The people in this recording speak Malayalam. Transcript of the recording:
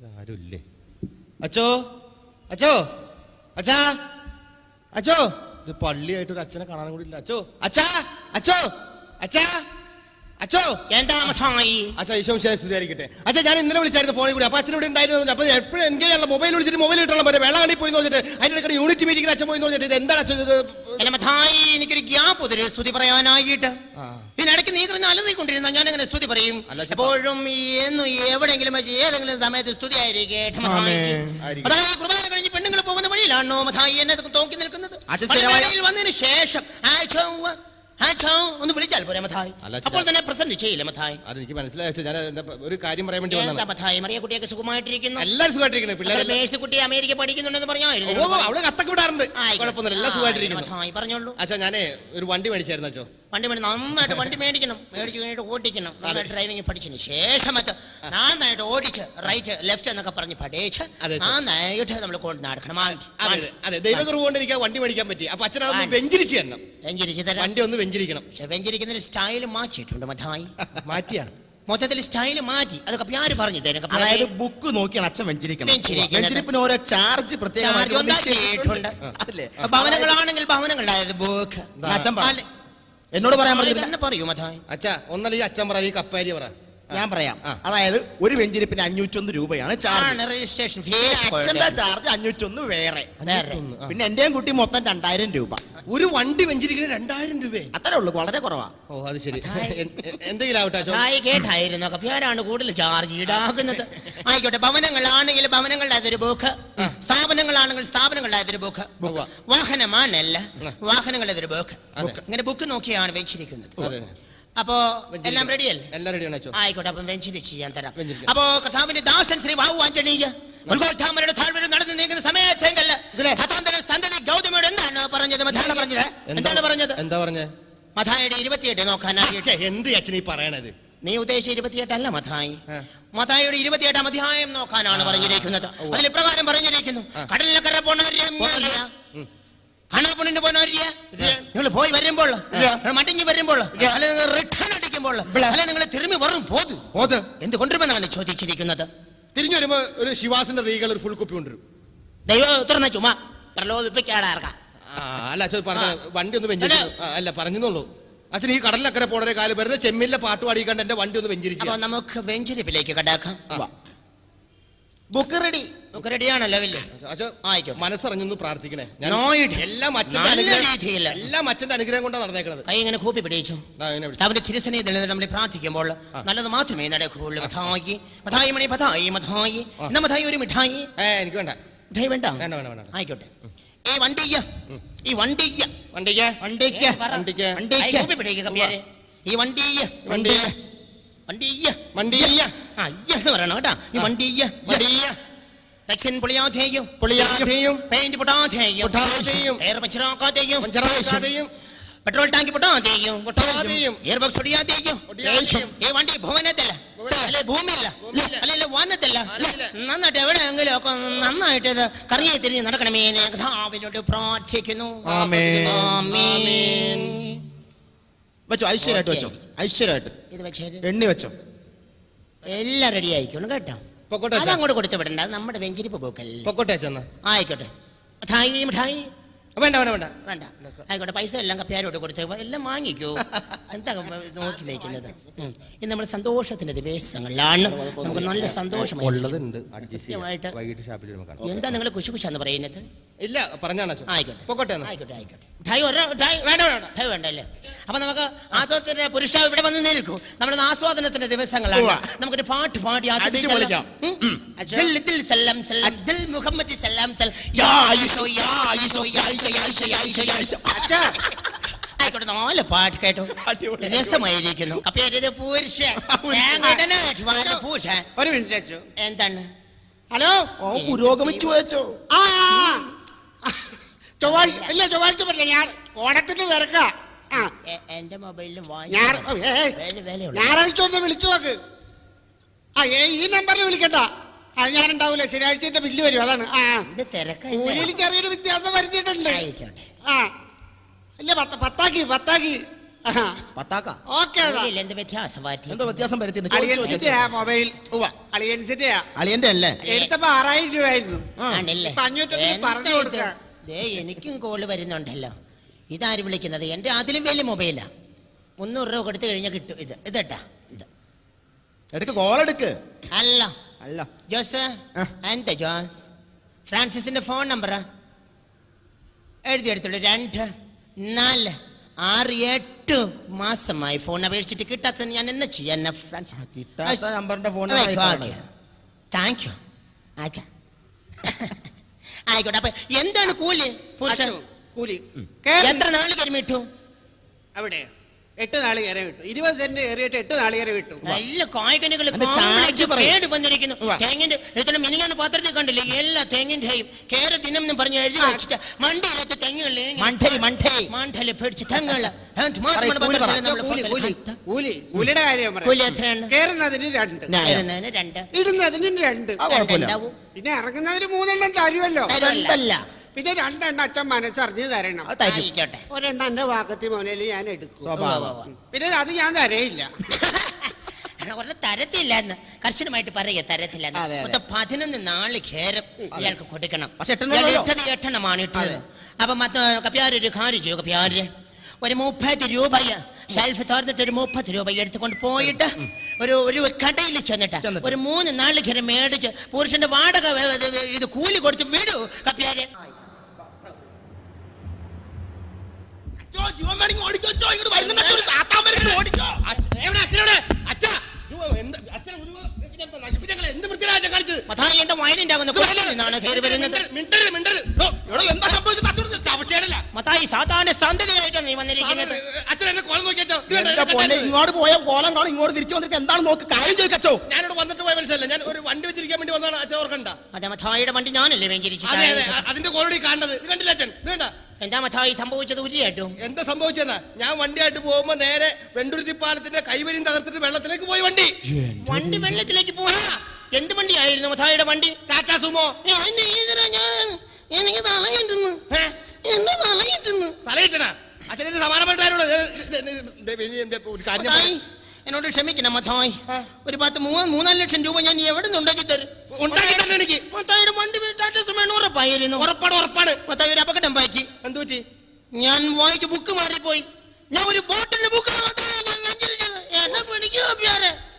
ആരുമില്ലേ അച്ചോ അച്ചോ അച്ഛാ അച്ചോ ഇത് പള്ളിയായിട്ട് ഒരു അച്ഛനെ കാണാൻ കൂടി ഇല്ല അച്ചോ അച്ഛാ അച്ചോ അച്ഛാ അച്ചോ എന്താ മഥായി അച്ഛാ ഈശോ സ്തുതിയായിരിക്കട്ടെ അച്ഛാ ഞാൻ ഇന്നലെ വിളിച്ചായിരുന്നു ഫോണിൽ കൂടി അപ്പൊ അച്ഛൻ ഇവിടെ ഉണ്ടായിരുന്നു അപ്പൊ എപ്പോഴും എൻഗേജ് ചെയ്യാനുള്ള മൊബൈൽ വിളിച്ചിട്ട് മൊബൈൽ കിട്ടണം പോലെ വെള്ളാണ്ടി പോയി എന്ന് പറഞ്ഞിട്ട് അതിന്റെ ഇടയ്ക്ക് യൂണിറ്റ് മീറ്റിംഗിന് അച്ഛൻ പോയി എന്ന് പറഞ്ഞിട്ട് ഇത് എന്താണ് അച്ഛൻ ഇത് എന്നെ മഥായി എനിക്കൊരു ഗ്യാപ്പ് ഒരു സ്തുതി പറയാനായിട്ട് ആ. ഇതിനിടയ്ക്ക് നീ കിടന്ന് അലന്നിക്കൊണ്ടിരുന്ന ഞാൻ എങ്ങനെ സ്തുതി പറയും അല്ല, ചെ- എപ്പോഴും എന്നും എവിടെയെങ്കിലും വെച്ച് ഏതെങ്കിലും സമയത്ത് സ്തുതി ആയിരിക്കട്ടെ മഥായി ആയിരിക്കും. അതായത് കുർബാന കഴിഞ്ഞ് പെണ്ണുങ്ങൾ പോകുന്ന വഴിയിലാണോ മഥായി എന്നെ തോക്കി നിൽക്കുന്നത് അത് സ്ഥിരമായി- പള്ളിവേളയിൽ വന്നതിന് ശേഷം ആച്ചോ, ആച്ചോ ഒന്ന് വിളിച്ചാൽ പോരെ മഥായി അല്ല, ചെ- അപ്പോൾ തന്നെ പ്രസന്റ് ചെയ്യില്ല മഥായി അതെനിക്ക് മനസ്സിലായി അച്ഛാ ഞാൻ എന്താ ഒരു കാര്യം പറയാൻ വേണ്ടി എന്താ വന്നതാണ് മഥായി മറിയ കുട്ടിയൊക്കെ സുഖമായിട്ടിരിക്കുന്നു എല്ലാവരും സുഖമായിട്ടിരിക്കുന്നത് പിള്ളേരെല്ലാം മേഴ്സി കുട്ടി അമേരിക്ക പഠിക്കുന്നുണ്ടെന്ന് ഓ, പറഞ്ഞായിരുന്നു ഓ, അവള് കത്തൊക്കെ വിടാറുണ്ട് കുഴപ്പമൊന്നുമില്ല എല്ലാം സുഖമായിട്ടിരിക്കുന്നു മഥായി പറഞ്ഞോളൂ അച്ഛാ ഞാനേ ഒരു വണ്ടി മേടിച്ചായിരുന്നു അച്ഛോ വണ്ടി മേടി നന്നായിട്ട് വണ്ടി മേടിക്കണം മേടിച്ച് കഴിഞ്ഞിട്ട് ഓടിക്കണം നന്നായിട്ട് ഡ്രൈവിംഗ് പഠിച്ചതിന് ശേഷം അത് നന്നായിട്ട് ഓടിച്ച് റൈറ്റ് ലെഫ്റ്റ് എന്നൊക്കെ പറഞ്ഞ് പഠിച്ച് അതെ, സർ. നന്നായിട്ട് നമ്മൾ കൊണ്ട് നടക്കണം അതെ അതെ അതെ ദൈവകുറവ് കൊണ്ട് എനിക്ക് ആ വണ്ടി മേടിക്കാൻ പറ്റി അപ്പൊ അച്ഛൻ അതൊന്ന് ആ. വെഞ്ചിരിച്ച് തരണം വെഞ്ചരിച്ച് തരാം വണ്ടി ഒന്ന് വെഞ്ചിരിക്കണം പക്ഷെ വെഞ്ചരിക്കുന്നതിൽ സ്റ്റൈൽ മാറ്റിയിട്ടുണ്ട് മഥായി മാറ്റിയാ മൊത്തത്തിൽ സ്റ്റൈൽ മാറ്റി അതൊക്കെ പ്യാര് പറഞ്ഞു തരും കപ്യാര്. അതായത് ബുക്ക് നോക്കിയാണ് അച്ഛൻ വെഞ്ചരിക്കണം വെഞ്ചരിക്കുന്നത്. വെഞ്ചരിപ്പിന് ഓരോ ചാർജ് പ്രത്യേകമായിട്ട് ചാർജ് ഉണ്ടാക്കിയിട്ടുണ്ട്. അല്ലേ ഭവനങ്ങളാണെങ്കിൽ ഭവനങ്ങളായത് ബുക്ക് അച്ഛൻ പറ. എന്നോട് പറയാൻ പറഞ്ഞില്ല തന്നെ പറയൂ മഥായി അച്ഛാ ഒന്നല്ല ഈ അച്ഛൻ പറ ഈ കപ്പാരി പറ ഞാൻ പറയാം ആ. അതായത് ഒരു വെഞ്ചരിപ്പിന് അഞ്ഞൂറ്റൊന്ന് രൂപയാണ് ചാർജ് ആണ് രജിസ്ട്രേഷൻ അച്ഛന്റെ ഫീസ് ചാർജ് അഞ്ഞൂറ്റൊന്ന് വേറെ വേറെ ആ. പിന്നെ എന്റെയും കുട്ടി മൊത്തം രണ്ടായിരം രൂപ ഒരു വണ്ടി വെഞ്ചിരിക്കുന്ന രണ്ടായിരം രൂപയെ അത്രേ ഉള്ളൂ വളരെ കുറവാ ഓ അത് ശരി അതായി. എ- എ- എന്തെങ്കിലും ആവട്ടെ അച്ഛോ ഹായ് കേട്ടായിരുന്നു കപ്യാരാണ് കൂടുതൽ ചാർജ് ഈടാക്കുന്നത് ആയിക്കോട്ടെ ഭവനങ്ങളാണെങ്കിൽ ഭവനങ്ങളുടെ അതൊരു ബുക്ക് സ്ഥാപനങ്ങളാണെങ്കിൽ സ്ഥാപനങ്ങളുടെ അതൊരു ബുക്ക് ഉവ്വ. വാഹനമാണല്ല വാഹനങ്ങളുടെ അതൊരു ബുക്ക് അതെ. ഇങ്ങനെ ബുക്ക് നോക്കിയാണ് വെച്ചിരിക്കുന്നത് അതെ അപ്പോ എല്ലാം റെഡിയല്ലേ എല്ലാം റെഡിയാണ് അച്ഛോ ആയിക്കോട്ടെ അപ്പം വെഞ്ചിരിച്ച് ഞാൻ തരാം വെഞ്ചരിച്ച്. അപ്പോ കഥാവിന്റെ ദാസൻ ശ്രീ ബാബു ആന്റണിയ ഉത്ഗോത്ഥാമരുടെ താഴ്വര നടന്നു നീങ്ങുന്ന സമയത്തെങ്കല്ല സതാന്തര സന്തതി ഗൗതമിയോട് എന്താണ് പറഞ്ഞത് മഥാണ് പറഞ്ഞത് എന്താണ് പറഞ്ഞത് എന്താ പറഞ്ഞേ മഥായുടെ ഇരുപത്തിയെട്ട് നോക്കാനായിട്ട് ഛെ, എന്ത് അച്ഛൻ ഈ പറയണത് നീ ഉദ്ദേശിച്ച ഇരുപത്തിയെട്ടല്ല മഥായി ആ. മഥായിയുടെ ഇരുപത്തിയെട്ടാം അധ്യായം നോക്കാനാണ് പറഞ്ഞിരിക്കുന്നത് അതിൽ ഇപ്രകാരം പറഞ്ഞിരിക്കുന്നു കടലിലക്കര പോണവര്യ കണ്ണാപ്പുണ്ണിന് പോണവര്യ നിങ്ങൾ പോയി വരുമ്പോൾ മടങ്ങി വരുമ്പോൾ അല്ലെ നിങ്ങൾ റിട്ടേൺ അടിക്കുമ്പോൾ അല്ലെ നിങ്ങൾ തിരുമ്പി വരും പോതു പോത് എന്ത് കൊണ്ടുവരുമെന്നാണ് ചോദിച്ചിരിക്കുന്നത് തിരിഞ്ഞു വരുമ്പോ ഒരു ശിവാസിന്റെ റീകൾ ഒരു ഫുൾ കുപ്പി കൊണ്ടുവരും ദൈവം തുറന്ന ചുമ പ്രലോഭിപ്പിക്കാടാർക്കാം ആ, അല്ല അച്ഛൻ പറഞ്ഞ വണ്ടി ഒന്ന് വെഞ്ചരിച്ചു ആ, അല്ല പറഞ്ഞെന്നുള്ളൂ അച്ഛൻ ഈ കടലിലക്കരെ പോണേ കാല് വെറുതെ ചെമ്മിലെ പാട്ട് പാടിക്കണ്ട് എന്റെ വണ്ടി ഒന്ന് വെഞ്ചരിച്ചു അപ്പൊ നമുക്ക് വെഞ്ചരിപ്പിലേക്ക് കടാക്കാം ബുക്ക് റെഡി നമുക്ക് റെഡിയാണല്ലോ ഇല്ലേ അച്ഛൻ ആയിക്കോ മനസ്സറിഞ്ഞൊന്ന് പ്രാർത്ഥിക്കണേ ഞാൻ നോയിട്ട് എല്ലാം അച്ഛന്റെ നല്ല അനുഗ്രഹം രീതിയിൽ. എല്ലാം അച്ഛന്റെ അനുഗ്രഹം കൊണ്ടാണ് നടന്നേക്കണത് കൈ ഇങ്ങനെ കൂപ്പി പിടിച്ചു ദാ ഇങ്ങനെ പിടിച്ച്. അവന്റെ തിരുസന്നിധിയിൽ നിന്ന് നമ്മൾ പ്രാർത്ഥിക്കുമ്പോൾ നല്ലത് മാത്രമേ നടക്കുകയുള്ളൂ മഥായി മഥായി മണി പഥായി മഥായി എന്നാ മഥായി ഒരു മിഠായി ഏ എനിക്ക് വേണ്ട മിഠായി വേണ്ട വേണ്ട വേണ്ട വേണ്ട ആയിക്കോട്ടെ ഈ വണ്ടിയ്യ ഈ വണ്ടിയ്യ വണ്ടിക്ക് വണ്ടിക്ക് വണ്ടിക്ക് വണ്ടിക്ക് കൂപ്പി പിടിക്കുക കമ്പ്യാരെ ഈ വണ്ടിയ്യ വണ്ടിക്ക് വണ്ടിയ്യ വണ്ടിയ്യ ആ ഇയ്യ എന്ന് പറയണം കേട്ടാ ഈ വണ്ടിയ്യ വണ്ടിയ്യ റെക്സിൻ പൊളിയാതെയും പൊളിയാതെയും പെയിന്റ് പൊട്ടാതെയും പൊട്ടാതെയും എയർ പഞ്ചറാക്കാതെയും പഞ്ചറാക്കാതെയും പെട്രോൾ ടാങ്ക് പൊട്ടാതെയും പൊട്ടാതെയും എയർ ബോക്സ് ഒടിയാതെയും ഒടിയാതെയും ഈ വണ്ടി ഭുവനത്തില്ല ഭുവനത്തില്ല. അല്ലെ ഭൂമിയില്ല ഭൂമിയില്ല. അല്ലെ വാനത്തില്ല അല്ലല്ല. നന്നായിട്ട് എവിടെയെങ്കിലും ഒക്കെ നന്നായിട്ട് ഇത് കറങ്ങി തിരിഞ്ഞ് നടക്കണമേ എന്ന് ഞാൻ കഥാവിനോട് പ്രാർത്ഥിക്കുന്നു ആമേൻ. ആമേൻ. വെച്ചോ ഐശ്വര്യമായിട്ട് വെച്ചോ ഐശ്വര്യമായിട്ട് ഇത് വെച്ചേര് എണ്ണി വെച്ചോ എല്ലാം റെഡി ആയിക്കോണം കേട്ടോ പൊക്കോട്ടെ അച്ഛാ. അതങ്ങോട്ട് കൊടുത്തു വിടണ്ട അത് നമ്മുടെ വെഞ്ചിരിപ്പ് പോക്കല്ലേ പൊക്കോട്ടെ അച്ഛൻ എന്നാ. ആയിക്കോട്ടെ മിഠായി മിഠായി വേണ്ട വേണ്ട വേണ്ട വേണ്ട ആയിക്കോട്ടെ പൈസ എല്ലാം കപ്പ്യാരോട് കൊടുത്ത് എല്ലാം വാങ്ങിക്കോ എന്താ നോക്കി നിൽക്കുന്നത് ഉം. ഇത് നമ്മുടെ സന്തോഷത്തിന്റെ ദിവസങ്ങളിലാണ് നമുക്ക് നല്ല സന്തോഷമായി ഉള്ളതുണ്ട് അഡ്ജസ്റ്റ് കൃത്യമായിട്ട്. ചെയ്യാം വൈകിട്ട് ഷാപ്പിൽ വരുമ്പോൾ കാണാം എന്താ നിങ്ങൾ കുശു കുശാന്ന് പറയുന്നത് ഇല്ല പറഞ്ഞാണ് അച്ഛൻ ആയിക്കോട്ടെ പൊക്കോട്ടെ എന്നാ. ആയിക്കോട്ടെ ആയിക്കോട്ടെ മിഠായി ഒരെണ്ണം മിഠായി വേണ്ട വേണ്ട മിഠായി വേണ്ട അല്ലേ അപ്പൊ നമുക്ക് ആസ്വാദത്തിന്റെ പുരുഷ ഇവിടെ വന്ന് നിൽക്കൂ നമ്മുടെ ആസ്വാദനത്തിന്റെ ദിവസങ്ങളാണ് ഉവ്വ. നമുക്കൊരു പാട്ട് പാടി അടിച്ച് ആസ്വദിച്ചാലോ? പൊളിക്കാം. ഉം? ദിൽ ദിൽ സല്ലം സല്ലം ദിൽ മുഹമ്മദ് സല്ലം സല്ലം യാ ഈശോ യാ ഈശോ യാ ഈശോ യാ ഈശോ യാ ഈശോ യാ ഈശോ അച്ഛാ. ആയിക്കോട്ടെ നാല് പാട്ട് കേട്ടോ അടിപൊളി. രസമായിരിക്കുന്നു അപ്പൊ ഇത് പുരുഷ തേങ്ങയിടനായിട്ട് വാഴുന്ന പൂച്ച ഒരു മിനിറ്റ് അച്ചു എന്താണ് ഹലോ ഓ പുരോഗമിച്ചു വെച്ചോ ആ ചൊവ്വാഴ്ച ഇല്ല ചൊവ്വാഴ്ച പറ്റില്ല ഞാൻ ഓണത്തിന് തിരക്ക ആ എ- എന്റെ മൊബൈലിൽ ഞാൻ വേല വേലയുള്ള ഞായറാഴ്ച ഒന്ന് വിളിച്ചു നോക്ക് ആ ഏ, ഈ നമ്പറിൽ വിളിക്കണ്ട അത് ഞാൻ ഉണ്ടാവൂല ശനിയാഴ്ച എന്റെ ബില്ല് വരും അതാണ് ആ ഇത് തിരക്കല്ലേ കൂലിയിൽ ചെറിയൊരു വ്യത്യാസം വരുത്തിയിട്ടുണ്ട് ആയിക്കോട്ടെ ആ ഇല്ല പത്ത പത്താക്കി പത്താക്കി പത്താക്ക ഓക്കെ ഇതിൽ എന്ത് വ്യത്യാസം വാറ്റി എന്തോ വ്യത്യാസം വരുത്തിണ്ട് ചോദിച്ചു അളിയൻസിന്റെ ആ മൊബൈൽ അളിയൻസിന്റെ അളിയന്റെ അല്ലേ എടുത്തപ്പോ ആറായിരം രൂപയായിരുന്നു ആണല്ലേ ഇപ്പൊ അഞ്ഞൂറ്റൊന്ന് എന്താ പറഞ്ഞു ഇത്? കൊടുക്കാം. ദേ എനിക്കും കോള് വരുന്നുണ്ടല്ലോ ഇതാര് വിളിക്കുന്നത് എൻ്റെ അതിലും വലിയ മൊബൈലാ മുന്നൂറ് രൂപ കൊടുത്തു കഴിഞ്ഞാൽ കിട്ടും ഇത് ഇതട്ടാ ഇത് എടുക്ക് കോൾ എടുക്ക് അല്ല അല്ല ജോസ് ആ. എന്താ ജോസ് ഫ്രാൻസിസിന്റെ ഫോൺ നമ്പറാ എഴുതിയെടുത്തുള്ളൂ രണ്ട് നാല് ആറ് എട്ട് മാസമായി ഫോൺ അപേക്ഷിച്ചിട്ട് കിട്ടാത്തത് ഞാൻ എന്നെ ചെയ്യാൻ ഫ്രാൻസ് കിട്ടാത്ത നമ്പറിന്റെ ഫോൺ താങ്ക് യു ആയിക്കോട്ടെ അപ്പൊ എന്താണ് കൂലി പുരുഷൻ അച്ഛോ, കൂലി കേറി. എത്ര നാള് കരിമിട്ടു അവിടെ എട്ട് നാളികേര വിട്ടു ഇരുപത് സെന്റ് കയറിയിട്ട് എട്ട് നാളികേര വിട്ടു നല്ല കായ്കനികൾ അതിന്റെ ചാർജ് പറയ്. കേട് വന്നിരിക്കുന്നു ഉവ്വ. തേങ്ങിന്റെ എത്ര മിനിങ്ങാന്ന് പാത്രത്തിൽ കണ്ടില്ലേ എല്ലാ തേങ്ങിന്റെയും കേര ദിനം എന്ന് പറഞ്ഞ് എഴുതി വെച്ചിട്ട് മണ്ടിയിലത്തെ തെങ്ങുകളിൽ മണ്ഠരി മണ്ഠരി മണ്ടല് പേടിച്ച് തെങ്ങുകള് അത് മാത്രമാണ് പറയ്, കൂലി പറ. പത്രത്തിൽ നമ്മള് കൂലി ഫോട്ടോയിൽ കൂലി കണ്ടത്. കൂലി കൂലിയുടെ കാര്യം കൂലി പറയാം എത്രയാണ് കയറുന്നതിന് രണ്ട് ന്യായം. വരുന്നതിന് രണ്ട് ഇടുന്നതിന് രണ്ട് ആ കുഴപ്പമില്ല രണ്ടുണ്ടാവും. പിന്നെ ഇറങ്ങുന്നതിന് മൂന്നെണ്ണം തരുമല്ലോ തരുമല്ല. രണ്ടല്ല പിന്നെ രണ്ടെണ്ണം അച്ഛൻ മനസ്സറിഞ്ഞ് തരണം അത് തരും ആയിക്കോട്ടെ ഒരെണ്ണം എന്റെ വാക്കത്തി മോനേല് ഞാൻ എടുക്കും സ്വഭാവം. ഉവ്വ് ഉവ്വ്. പിന്നെ അത് ഞാൻ തരയില്ല പറഞ്ഞ തരത്തില്ലെന്ന് കർശനമായിട്ട് പറയുക തരത്തില്ലെന്ന് അതെ, അതെ. മൊത്തം പതിനൊന്ന് നാല് ഖേരം ഇയാൾക്ക് കൊടുക്കണം പക്ഷെ എട്ടെണ്ണം ഇയാൾ ഉള്ളൂ. ഇട്ടത് എട്ടെണ്ണമാണ് ഇട്ടത് അപ്പൊ മത്ത കപ്യാര് ഒരു കാര്യം ചെയ്യും കപ്യാര് ഒരു മുപ്പത് രൂപ ഷെൽഫ് തുറന്നിട്ട് ഒരു മുപ്പത് രൂപ എടുത്തുകൊണ്ട് പോയിട്ട് ഒരു ഒരു കടയിൽ ചെന്നിട്ട് ചെന്നിട്ട്. ഒരു മൂന്ന് നാല് ഖേരം മേടിച്ച് പുരുഷന്റെ വാടക വേ- ഇത് ഇത് കൂലി കൊടുത്ത് വിടൂ കപ്യാര് മഥായി എന്താ വയലുണ്ടാകുന്ന കൊല്ലിൽ നിന്നാണ് കയറി വരുന്നത് മത്തായി സാധാരണ സന്തതിയായിട്ടാണ് നീ വന്നിരിക്കുന്നത് എന്റെ പൊന്നെ ഇങ്ങോട്ട് പോയ കോലം കാണും ഇങ്ങോട്ട് തിരിച്ചു വന്നിട്ട് എന്താണ് നോക്ക് കാര്യം ചോദിക്കച്ചോ ഞാനിവിടെ വന്നിട്ട് പോയ മനസ്സിലല്ല ഞാൻ ഒരു വണ്ടി വെച്ചിരിക്കാൻ വേണ്ടി വന്നതാണ് അച്ഛൻ ഓർക്കണ്ട അതെ മഥായിയുടെ വണ്ടി ഞാനല്ലേ അതെ അതെ വെഞ്ചരിച്ചത് അതിന്റെ കോളടി കാണുന്നത് ഇത് കണ്ടില്ല അച്ഛൻ ഇത് കണ്ട എന്താ മഥായി സംഭവിച്ചത് ഉരിയായിട്ടും എന്താ സംഭവിച്ചെന്നാ ഞാൻ വണ്ടിയായിട്ട് പോകുമ്പോ നേരെ വെണ്ടുരുത്തി പാലത്തിന്റെ കൈവരിയും തകർത്തിട്ട് വെള്ളത്തിലേക്ക് പോയി വണ്ടി വണ്ടി വെള്ളത്തിലേക്ക് പോയി എന്ത് വണ്ടിയായിരുന്നു മഥായിയുടെ വണ്ടി ടാറ്റാ സുമോ എന്നെ ഈശ്വരാ, ഞാൻ എനിക്ക് തലയിട്ടുന്നു ഏ? എന്നെ തലയിട്ടുന്നു തലയിട്ടണ അച്ഛനെ സമാനപ്പെട്ടാരുള്ളത് ഒരു കാര്യം ഞാൻ മഥായി എന്നോട് ക്ഷമിക്കണം മഥായി ആ. ഒരു പത്ത് മൂന്ന് മൂന്നാല് ലക്ഷം രൂപ ഞാൻ എവിടെ നിന്ന് ഉണ്ടാക്കി തരും ഉണ്ടാക്കി തന്നെ എനിക്ക് മത്തായിയുടെ വണ്ടി ടാറ്റസ് വേണം ഉറപ്പായിരുന്നു ഉറപ്പാണ് ഉറപ്പാണ് മത്തായി ഒരു അപകടം പറ്റി എന്തു പറ്റി ഞാൻ വായിച്ച ബുക്ക് മാറിപ്പോയി ഞാൻ ഒരു ബോട്ടിന്റെ ബുക്ക് എന്നെ പിടിക്കുക പ്യാരെ